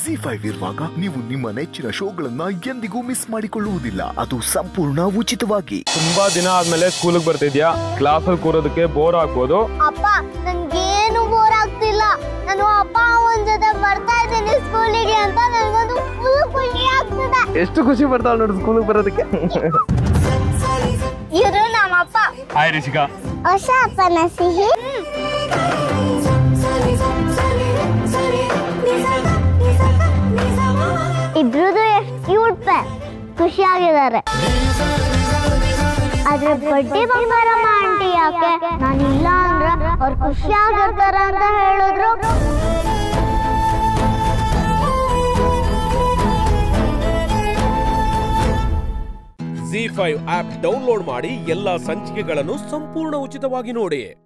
G five ಇರುವಾಗ ನೀವು ನಿಮ್ಮ ನೆಚ್ಚಿನ ಶೋಗಳನ್ನ ಎಂದಿಗೂ ಮಿಸ್ ಮಾಡಿಕೊಳ್ಳುವುದಿಲ್ಲ ಅದು ಸಂಪೂರ್ಣ ಉಚಿತವಾಗಿ ತುಂಬಾ ದಿನ ಆದ್ಮೇಲೆ ಸ್ಕೂಲಿಗೆ ಬರ್ತಿದ್ಯಾ ಕ್ಲಾಸಲ್ಲಿ ಕೂರೋದಕ್ಕೆ ಬೋರ್ ಆಗ್ಬೋದು ಅಪ್ಪ ನನ್ಗೇನು ಬೋರ್ ಆಗ್ತಿಲ್ಲ ನಾನು ಅಪ್ಪ ಅವನ ಜೊತೆ ಬರ್ತಾ ಇದ್ದೀನಿ ಸ್ಕೂಲಿಗೆ ಅಂತ ನನಗೊಂದು ಫುಲ್ ಖುಷಿ ಆಗ್ತಿದೆ ಎಷ್ಟು ಖುಷಿ ಬರ್ತಾವ ನೋಡಿ ಸ್ಕೂಲಿಗೆ ಬರೋದಕ್ಕೆ ಇವರು ನಮ್ಮ ಅಪ್ಪ ಹಾಯ್ ರಿಷಿಕಾ ಹೊಸ ಅಪ್ಪನ ಸಿಹಿ ಇಬ್ರದು ಎಷ್ಟು ಕ್ಯೂಟ್ ಪೇರ್ ಖುಷಿಯಾಗಿದ್ದಾರೆ ಆದ್ರೆ ಬಡ್ಡಿ ಬಂಗಾರಮ್ಮ ಆಂಟಿ ಯಾಕೆ ನಾನು ಇಲ್ಲ ಅಂದ್ರೆ ಅವ್ರು ಖುಷಿಯಾಗಿರ್ತಾರ ಅಂತ ಹೇಳಿದ್ರು ಜಿ ಫೈವ್ ಆಪ್ ಡೌನ್ಲೋಡ್ ಮಾಡಿ ಎಲ್ಲಾ ಸಂಚಿಕೆಗಳನ್ನು ಸಂಪೂರ್ಣ ಉಚಿತವಾಗಿ ನೋಡಿ